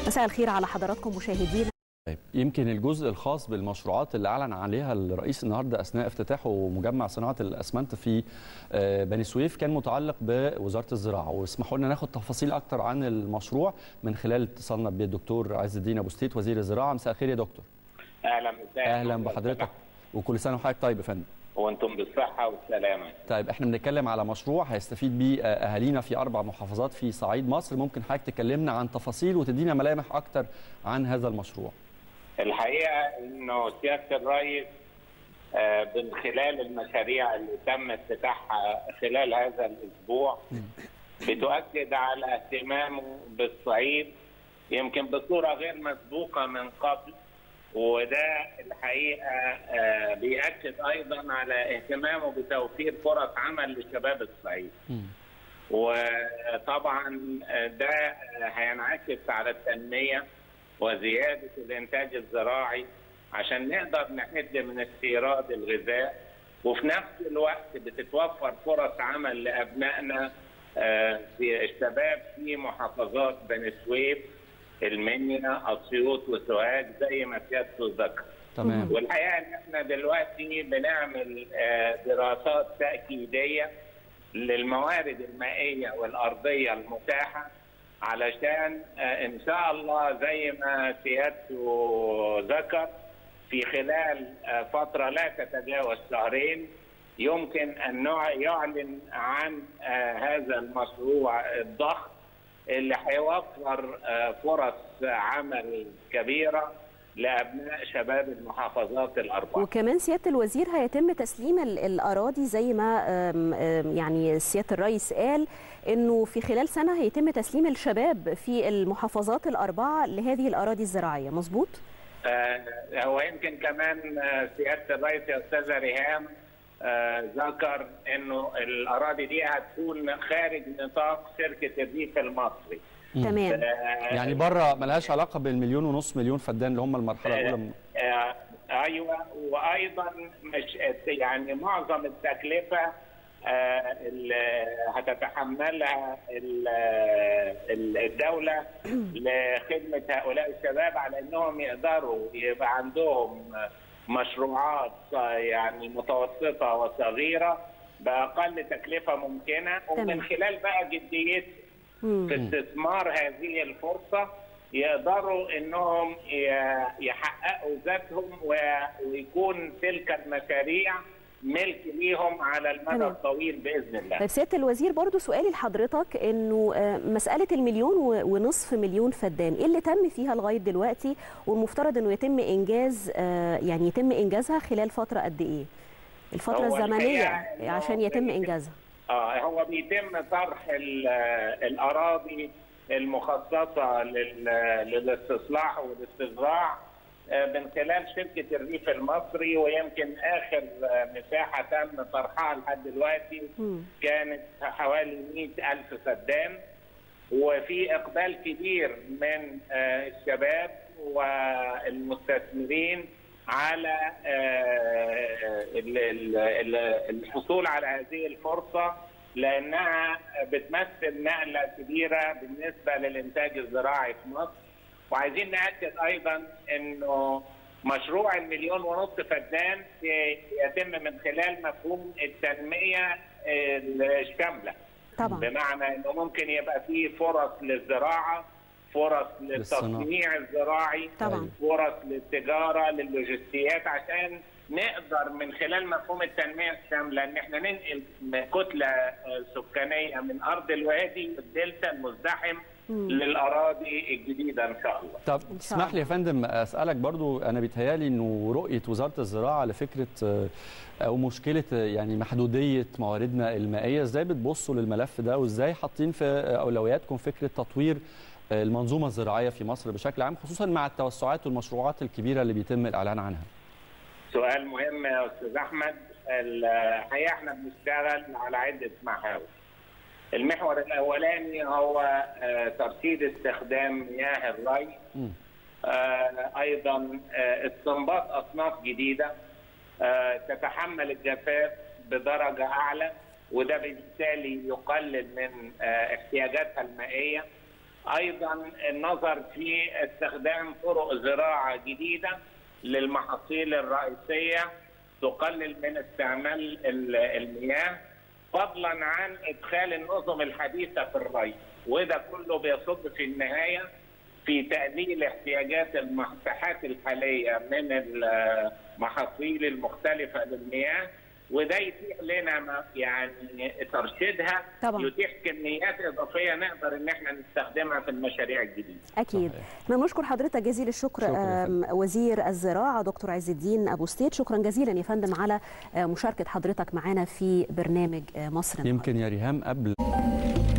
مساء الخير على حضراتكم مشاهدينا طيب يمكن الجزء الخاص بالمشروعات اللي اعلن عليها الرئيس النهارده اثناء افتتاحه مجمع صناعه الاسمنت في آه، بني سويف كان متعلق بوزاره الزراعه واسمحوا لنا ناخد تفاصيل اكتر عن المشروع من خلال اتصالنا بالدكتور عز الدين ابو ستيت وزير الزراعه مساء الخير يا دكتور اهلا وسهلا اهلا بحضرتك وكل سنه وحضرتك طيب يا فندم وانتم بالصحه والسلامه طيب احنا بنتكلم على مشروع هيستفيد بيه آه، اهالينا في اربع محافظات في صعيد مصر ممكن حضرتك تكلمنا عن تفاصيل وتدينا ملامح اكتر عن هذا المشروع الحقيقه انه سياده الرئيس آه، من خلال المشاريع اللي تم افتتاحها خلال هذا الاسبوع بتؤكد على اهتمامه بالصعيد يمكن بصوره غير مسبوقه من قبل وده الحقيقه آه، بيأكد ايضا على اهتمامه بتوفير فرص عمل لشباب الصعيد. وطبعا ده هينعكس على التنميه وزياده الانتاج الزراعي عشان نقدر نحد من استيراد الغذاء وفي نفس الوقت بتتوفر فرص عمل لابنائنا آه، في الشباب في محافظات بني سويف المنيا اسيوط وسوهاج زي ما سيادته ذكر. تمام والحقيقه ان احنا دلوقتي بنعمل آه، دراسات تاكيديه للموارد المائيه والارضيه المتاحه علشان آه، ان شاء الله زي ما سيادته ذكر في خلال آه، فتره لا تتجاوز شهرين يمكن ان نع- يعلن عن آه، هذا المشروع الضخم اللي هيوفر آه، فرص عمل كبيره لابناء شباب المحافظات الاربعه. وكمان سياده الوزير هيتم تسليم ال- الاراضي زي ما آم، آم، يعني سياده الرئيس قال انه في خلال سنه هيتم تسليم الشباب في المحافظات الاربعه لهذه الاراضي الزراعيه مظبوط آه، هو يمكن كمان آه، سياده الرئيس يا استاذه ريهام آه، ذكر انه الاراضي دي هتكون خارج نطاق شركه الريف المصري. تمام آه، يعني بره ملهاش علاقه بالمليون ونص مليون فدان اللي هم المرحله الاولى من- آه، ايوه وايضا مش يعني معظم التكلفه آه، اللي هتتحملها ال- ال- الدوله لخدمه هؤلاء الشباب على انهم يقدروا يبقى عندهم مشروعات يعني متوسطه وصغيره باقل تكلفه ممكنه تمام. ومن خلال بقى جديتهم في استثمار هذه الفرصه يقدروا انهم ي- يحققوا ذاتهم و- ويكون تلك المشاريع ملك ليهم على المدى تمام. الطويل باذن الله. طيب سياده الوزير برضو سؤالي لحضرتك انه آه، مساله المليون و- ونصف مليون فدان ايه اللي تم فيها لغايه دلوقتي والمفترض انه يتم انجاز آه، يعني يتم انجازها خلال فتره قد ايه الفتره هو الزمنيه الحقيقة إنه عشان يتم بيتم- انجازها اه هو بيتم طرح ال- الاراضي المخصصه لل- للاستصلاح والاستصداع آه، من خلال شركه الريف المصري ويمكن اخر آه، مساحه تم طرحها لحد دلوقتي مم. كانت حوالي 100 ألف فدان وفي إقبال كبير من آه، الشباب والمستثمرين على آه، ال- ال- ال- الحصول على هذه الفرصة لأنها بتمثل نقلة كبيرة بالنسبة للإنتاج الزراعي في مصر وعايزين نأكد أيضا أنه مشروع المليون ونص فدان يتم من خلال مفهوم التنمية الشاملة طبعا بمعنى انه ممكن يبقى فيه فرص للزراعه فرص للصناعة. للتصنيع الزراعي طبعا. فرص للتجاره للوجستيات عشان نقدر من خلال مفهوم التنميه الشامله ان احنا ننقل كتله آه، سكانيه من ارض الوادي الدلتا المزدحم للاراضي الجديده ان شاء الله طب شاء اسمح لي يا فندم اسالك برضو انا بيتهيالي انه رؤيه وزاره الزراعه لفكره آه، او مشكله آه، يعني محدوديه مواردنا المائيه ازاي بتبصوا للملف ده وازاي حاطين في آه، اولوياتكم فكره تطوير آه، المنظومه الزراعيه في مصر بشكل عام خصوصا مع التوسعات والمشروعات الكبيره اللي بيتم الاعلان عنها سؤال مهم يا استاذ احمد الحقيقه احنا بنشتغل على عده محاور المحور الاولاني هو آه، ترشيد استخدام مياه الري مم. آه، ايضا آه، استنباط اصناف جديده آه، تتحمل الجفاف بدرجه اعلى وده بالتالي يقلل من آه، احتياجاتها المائيه ايضا النظر في استخدام طرق زراعه جديده للمحاصيل الرئيسيه تقلل من استعمال المياه فضلا عن ادخال النظم الحديثه في الري وده كله بيصب في النهايه في تقليل احتياجات المساحات الحاليه من المحاصيل المختلفه للمياه وده يتيح لنا يعني ترشيدها طبعا. يتيح كميات اضافيه نقدر ان احنا نستخدمها في المشاريع الجديده. اكيد. احنا بنشكر حضرتك جزيل الشكر شكرا وزير الزراعه دكتور عز الدين ابو ستيت شكرا جزيلا يا فندم على مشاركه حضرتك معنا في برنامج مصر يمكن يا ريهام قبل